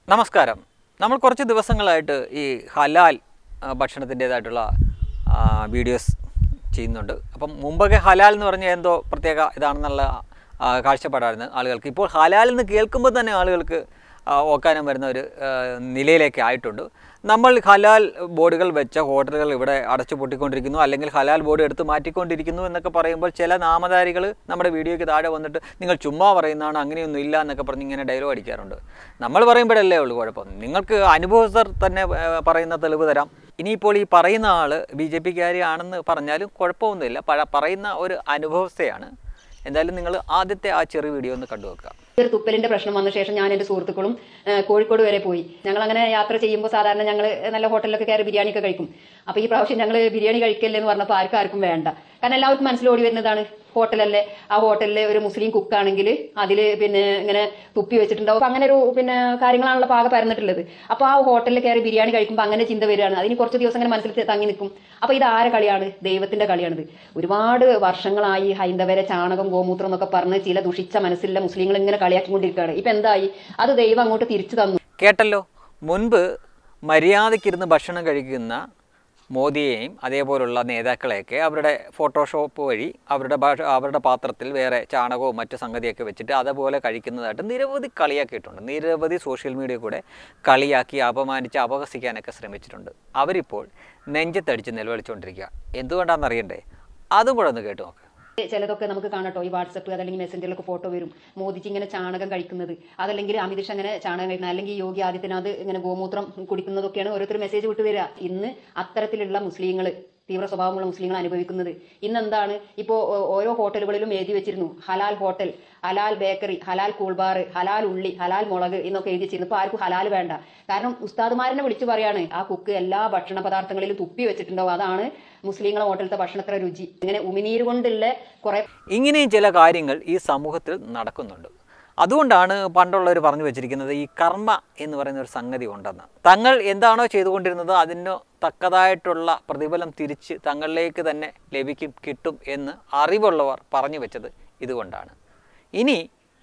നമസ്കാരം നമ്മൾ കുറച്ച് ദിവസങ്ങളായിട്ട് ഈ ഹലാൽ ആ, ഭക്ഷണത്തിൻ്റേതായിട്ടുള്ള ആ, വീഡിയോസ് ചെയ്യുന്നുണ്ട് അപ്പം മുമ്പൊക്കെ ഹലാൽ എന്ന് പറഞ്ഞാൽ എന്തോ പ്രത്യേക ഇതാണെന്നുള്ള ആ, കാഴ്ചപ്പാടായിരുന്നു ആളുകൾക്ക് ഇപ്പോൾ ഹലാൽ എന്ന് കേൾക്കുമ്പോൾ തന്നെ ആളുകൾക്ക് ആ, ഓക്കാനം വരുന്ന ഒരു ആ, നിലയിലേക്ക് ആയിട്ടുണ്ട് നമ്മൾ ഹലാൽ ബോർഡുകൾ വെച്ച ഹോട്ടലുകൾ ഇവിടെ അടച്ചു പൂട്ടിക്കൊണ്ടിരിക്കുന്നു അല്ലെങ്കിൽ ഹലാൽ ബോർഡ് എടുത്ത് മാറ്റിക്കൊണ്ടിരിക്കുന്നു എന്നൊക്കെ പറയുമ്പോൾ ചില നാമധാരികൾ നമ്മുടെ വീഡിയോയ്ക്ക് താഴെ വന്നിട്ട് നിങ്ങൾ ചുമ്മാ പറയുന്നതാണ് അങ്ങനെയൊന്നും ഇല്ല എന്നൊക്കെ പറഞ്ഞ് ഇങ്ങനെ ഡയലോഗ് അടിക്കാറുണ്ട് നമ്മൾ പറയുമ്പോഴല്ലേ ഉള്ളൂ കുഴപ്പം നിങ്ങൾക്ക് അനുഭവസ്ഥർ തന്നെ ആ, പറയുന്ന തെളിവ് തരാം ഇനിയിപ്പോൾ ഈ പറയുന്ന ആൾ ബി ജെ പിക്കാരിയാണെന്ന് പറഞ്ഞാലും കുഴപ്പമൊന്നുമില്ല പഴ- പറയുന്ന ഒരു അനുഭവസ്ഥയാണ് എന്തായാലും നിങ്ങൾ ആദ്യത്തെ ആ ചെറിയ വീഡിയോ ഒന്ന് കണ്ടു വെക്കുക ഒരു തുപ്പലിന്റെ പ്രശ്നം വന്ന ശേഷം ഞാൻ എന്റെ സുഹൃത്തുക്കളും ആ, കോഴിക്കോട് വരെ പോയി ഞങ്ങൾ അങ്ങനെ യാത്ര ചെയ്യുമ്പോൾ സാധാരണ ഞങ്ങൾ നല്ല ഹോട്ടലിലൊക്കെ കയറി ബിരിയാണി ഒക്കെ കഴിക്കും അപ്പൊ ഈ പ്രാവശ്യം ഞങ്ങൾ ബിരിയാണി കഴിക്കല്ലേ എന്ന് പറഞ്ഞപ്പോൾ ആർക്കും ആർക്കും വേണ്ട കാരണം എല്ലാവർക്കും മനസ്സിലോടി വരുന്നതാണ് ഹോട്ടലല്ലേ ആ ഹോട്ടലിലെ ഒരു മുസ്ലിം കുക്കാണെങ്കിൽ അതിൽ പിന്നെ ഇങ്ങനെ തുപ്പി വെച്ചിട്ടുണ്ടാവും അപ്പൊ അങ്ങനെ ഒരു പിന്നെ കാര്യങ്ങളാണല്ലോ പാക പരന്നിട്ടുള്ളത് അപ്പൊ ആ ഹോട്ടലിൽ കയറി ബിരിയാണി കഴിക്കുമ്പോൾ അങ്ങനെ ചിന്ത വരികയാണ് അതിന് കുറച്ച് ദിവസം അങ്ങനെ മനസ്സിൽ തങ്ങി നിൽക്കും അപ്പൊ ഇത് ആരെ കളിയാണ് ദൈവത്തിന്റെ കളിയാണിത് ഒരുപാട് വർഷങ്ങളായി ഹൈന്ദവരെ ചാണകം ഗോമൂത്രം എന്നൊക്കെ പറഞ്ഞ് ചില ദുഷിച്ച മനസ്സിലുള്ള മുസ്ലിങ്ങൾ ഇങ്ങനെ കളിയാക്കിക്കൊണ്ടിരിക്കുകയാണ് ഇപ്പൊ എന്തായി അത് ദൈവം അങ്ങോട്ട് തിരിച്ചു തന്നു കേട്ടല്ലോ മുൻപ് മര്യാദയ്ക്കിരുന്ന് ഭക്ഷണം കഴിക്കുന്ന മോദിയെയും അതേപോലുള്ള നേതാക്കളെയൊക്കെ അവരുടെ ഫോട്ടോഷോപ്പ് വഴി അവരുടെ ഭാഷ അവരുടെ പാത്രത്തിൽ വേറെ ചാണകവും മറ്റു സംഗതിയൊക്കെ വെച്ചിട്ട് അതുപോലെ കഴിക്കുന്നതായിട്ട് നിരവധി കളിയാക്കിയിട്ടുണ്ട് നിരവധി സോഷ്യൽ മീഡിയ കൂടെ കളിയാക്കി അപമാനിച്ച് അപഹസിക്കാനൊക്കെ ശ്രമിച്ചിട്ടുണ്ട് അവരിപ്പോൾ നെഞ്ചത്തടിച്ച് നിലവിളിച്ചുകൊണ്ടിരിക്കുക എന്തുകൊണ്ടാണെന്ന് അറിയണ്ടേ അതും കൂടെ ഒന്ന് കേട്ട് നോക്ക് ചിലതൊക്കെ നമുക്ക് കാണട്ടോ ഈ വാട്സപ്പ് അതല്ലെങ്കിൽ മെസ്സഞ്ചറിലൊക്കെ ഫോട്ടോ വരും മോദിജി ഇങ്ങനെ ചാണകം കഴിക്കുന്നത് അതല്ലെങ്കിൽ അമിത് ഷാ ഇങ്ങനെ ചാണകം കഴിക്കുന്നത് അല്ലെങ്കിൽ യോഗി ആദിത്യനാഥ് ഇങ്ങനെ ഗോമൂത്രം കുടിക്കുന്നതൊക്കെയാണ് ഓരോരുത്തർ മെസ്സേജ് വിട്ടു വരിക ഇന്ന് അത്തരത്തിലുള്ള മുസ്ലിങ്ങൾ തീവ്ര സ്വഭാവമുള്ള മുസ്ലിങ്ങൾ അനുഭവിക്കുന്നത് ഇന്ന് എന്താണ് ഇപ്പോൾ ഓരോ ഹോട്ടലുകളിലും എഴുതി വെച്ചിരുന്നു ഹലാൽ ഹോട്ടൽ ഹലാൽ ബേക്കറി ഹലാൽ കൂൾബാർ ഹലാൽ ഉള്ളി ഹലാൽ മുളക് എന്നൊക്കെ എഴുതി വെച്ചിരുന്നു ഇപ്പോൾ ആർക്കും ഹലാൽ വേണ്ട കാരണം ഉസ്താദുമാരനെ വിളിച്ചു പറയാണ് ആ കുക്ക് എല്ലാ ഭക്ഷണ പദാർത്ഥങ്ങളിലും തുപ്പി വെച്ചിട്ടുണ്ടാവും അതാണ് മുസ്ലിങ്ങളെ ഹോട്ടലത്തെ ഭക്ഷണത്ര രുചി ഇങ്ങനെ ഉമിനീര് കൊണ്ടുള്ള കുറെ ഇങ്ങനെയും ചില കാര്യങ്ങൾ ഈ സമൂഹത്തിൽ നടക്കുന്നുണ്ട് അതുകൊണ്ടാണ് പണ്ടുള്ളവർ പറഞ്ഞു വെച്ചിരിക്കുന്നത് ഈ കർമ്മ എന്ന് പറയുന്ന ഒരു സംഗതി ഉണ്ടെന്ന് തങ്ങൾ എന്താണോ ചെയ്തുകൊണ്ടിരുന്നത് അതിന് തക്കതായിട്ടുള്ള പ്രതിഫലം തിരിച്ച് തങ്ങളിലേക്ക് തന്നെ ലഭിക്കും കിട്ടും എന്ന് അറിവുള്ളവർ പറഞ്ഞു വെച്ചത് ഇതുകൊണ്ടാണ് ഇനി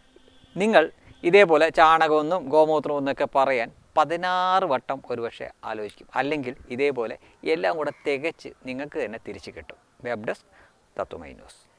നിങ്ങൾ ഇതേപോലെ ചാണകമെന്നും ഗോമൂത്രവും എന്നൊക്കെ പറയാൻ പതിനാറ് വട്ടം ഒരുപക്ഷെ ആലോചിക്കും അല്ലെങ്കിൽ ഇതേപോലെ എല്ലാം കൂടെ തികച്ച് നിങ്ങൾക്ക് തന്നെ തിരിച്ചു കിട്ടും വെബ് ഡെസ്ക് തത്വമൈ ന്യൂസ്